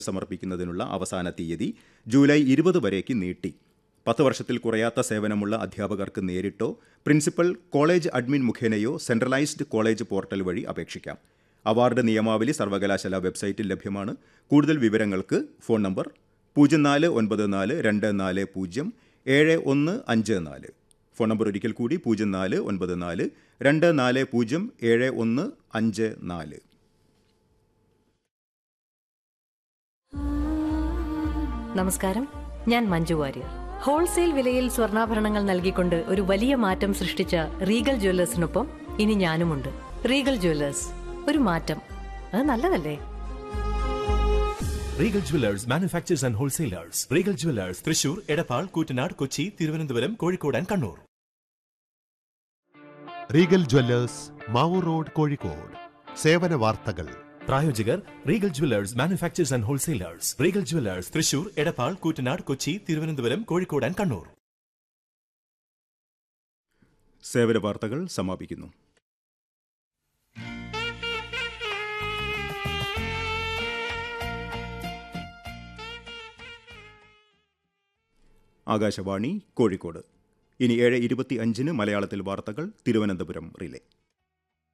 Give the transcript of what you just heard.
സമർപ്പിക്കുന്നതിനുള്ള അവസാന തീയതി ജൂലൈ ഇരുപത് വരേക്ക് നീട്ടി പത്ത് വർഷത്തിൽ കുറയാത്ത സേവനമുള്ള അധ്യാപകർക്ക് നേരിട്ടോ പ്രിൻസിപ്പൽ കോളേജ് അഡ്മിൻ മുഖേനയോ സെൻട്രലൈസ്ഡ് കോളേജ് പോർട്ടൽ വഴി അപേക്ഷിക്കാം അവാർഡ് നിയമാവലി സർവകലാശാല വെബ്സൈറ്റിൽ ലഭ്യമാണ് കൂടുതൽ വിവരങ്ങൾക്ക് ഫോൺ നമ്പർ പൂജ്യം നാല് ഒൻപത് നാല് രണ്ട് നാല് പൂജ്യം ഏഴ് ഒന്ന് അഞ്ച് നാല് ഫോൺ നമ്പർ ഒരിക്കൽ കൂടി പൂജ്യം നാല് ഒൻപത് നാല് രണ്ട് നാല് പൂജ്യം ഏഴ് ഒന്ന് അഞ്ച് നാല് നമസ്കാരം ഞാൻ മഞ്ജു വാര്യർ ഹോൾസെയിൽ വിലയിൽ സ്വർണ്ണാഭരണങ്ങൾ നൽകിക്കൊണ്ട് ഒരു വലിയ മാറ്റം സൃഷ്ടിച്ച റീഗൽ ജ്വല്ലേഴ്സിനൊപ്പം ഇനി ഞാനുമുണ്ട് റീഗൽ ജ്വല്ലേഴ്സ് ഒരു മാറ്റം അത് നല്ലതല്ലേ Regal jewellers manufacturers and wholesalers Regal jewellers Thrissur Edappal Koottanad Kochi Thiruvananthapuram Kozhikode and Kannur Regal jewellers Mavoor road Kozhikode സേവന വാർത്തകൾ പ്രായോജകർ Regal jewellers manufacturers and wholesalers Regal jewellers Thrissur Edappal Koottanad Kochi Thiruvananthapuram Kozhikode and Kannur സേവന വാർത്തകൾ സമാപിക്കുന്നു ആകാശവാണി കോഴിക്കോട് ഇനി ഏഴ് ഇരുപത്തി അഞ്ചിന് മലയാളത്തിൽ വാർത്തകൾ തിരുവനന്തപുരം റിലേ